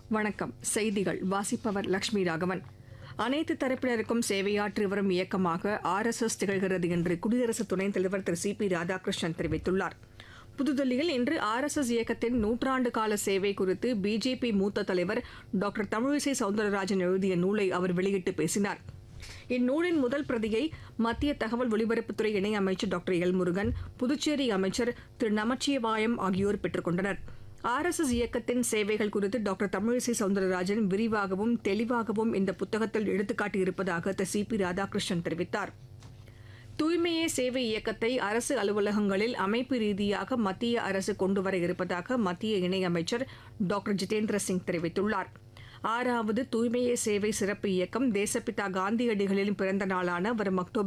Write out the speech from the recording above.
வணக்கம் செய்திகள் வாசிப்பவர் லட்சுமி ராகவன் அனைத்து தரப்பினருக்கும் சேவையாற்றி வரும் இயக்கமாக ஆர் எஸ் எஸ் திகழ்கிறது என்று குடியரசு துணைத் தலைவர் திரு சி பி ராதாகிருஷ்ணன் தெரிவித்துள்ளார் புதுதில்லியில் இன்று ஆர் எஸ் எஸ் இயக்கத்தின் நூற்றாண்டு கால சேவை குறித்து பிஜேபி மூத்த தலைவர் டாக்டர் தமிழிசை சவுந்தரராஜன் எழுதிய நூலை அவர் வெளியிட்டு பேசினார் இந்நூலின் முதல் பிரதியை மத்திய தகவல் ஒலிபரப்புத்துறை இணையமைச்சர் டாக்டர் எல் முருகன் புதுச்சேரி அமைச்சர் திரு நமச்சிவாயம் ஆகியோர் பெற்றுக் கொண்டனர் ஆர் எஸ் எஸ் இயக்கத்தின் சேவைகள் குறித்து டாக்டர் தமிழிசை சவுந்தரராஜன் விரிவாகவும் தெளிவாகவும் இந்த புத்தகத்தில் எடுத்துக்காட்டியிருப்பதாக திரு சி பி ராதாகிருஷ்ணன் தெரிவித்தார் தூய்மையே சேவை இயக்கத்தை அரசு அலுவலகங்களில் அமைப்பு ரீதியாக மத்திய அரசு கொண்டுவர இருப்பதாக மத்திய இணையமைச்சர் டாக்டர் ஜிதேந்திர சிங் தெரிவித்துள்ளார் ஆறாவது தூய்மையே சேவை சிறப்பு இயக்கம் தேசப்பிதா காந்தியடிகளின் பிறந்த நாளான வரும் அக்டோபர்